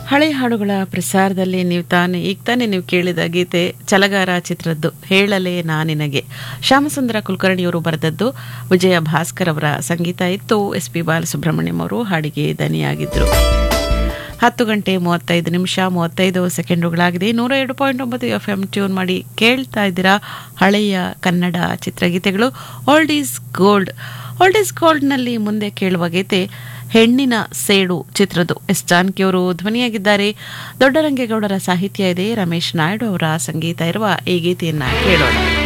ಹಳೆ ಹಾಡುಗಳ ಪ್ರಸಾರದಲ್ಲಿ ನೀವು ತಾನೇ ಈಗ ತಾನೇ ನೀವು ಕೇಳಿದ ಗೀತೆ ಚಲಗಾರ ಚಿತ್ರದ್ದು ಹೇಳಲೇ ನಾನಿನಗೆ ಶ್ಯಾಮಸುಂದರ ಕುಲಕರ್ಣಿಯವರು ಬರೆದದ್ದು ವಿಜಯ ಭಾಸ್ಕರ್ ಅವರ ಸಂಗೀತ ಇತ್ತು ಎಸ್ ಪಿ ಬಾಲಸುಬ್ರಹ್ಮಣ್ಯಂ ಅವರು ಹಾಡಿಗೆ ದನಿಯಾಗಿದ್ದರು ಹತ್ತು ಗಂಟೆ ಮೂವತ್ತೈದು ನಿಮಿಷ ಮೂವತ್ತೈದು ಸೆಕೆಂಡುಗಳಾಗಿದೆ ನೂರ ಎರಡು ಪಾಯಿಂಟ್ ಒಂಬತ್ತು ಎಫ್ ಎಂ ಟ್ಯೂನ್ ಮಾಡಿ ಕೇಳ್ತಾ ಇದ್ದೀರಾ ಹಳೆಯ ಕನ್ನಡ ಚಿತ್ರಗೀತೆಗಳು old is gold old is ಗೋಲ್ಡ್ನಲ್ಲಿ ಮುಂದೆ ಕೇಳುವ ಗೀತೆ ಹೆಣ್ಣಿನ ಸೇಡು ಚಿತ್ರದ್ದು ಎಸ್ ಜಾನಕಿಯವರು ಧ್ವನಿಯಾಗಿದ್ದಾರೆ ದೊಡ್ಡರಂಗೇಗೌಡರ ಸಾಹಿತ್ಯ ಇದೆ ರಮೇಶ್ ನಾಯ್ಡು ಅವರ ಸಂಗೀತ ಇರುವ ಈ ಗೀತೆಯನ್ನ ಕೇಳೋಣ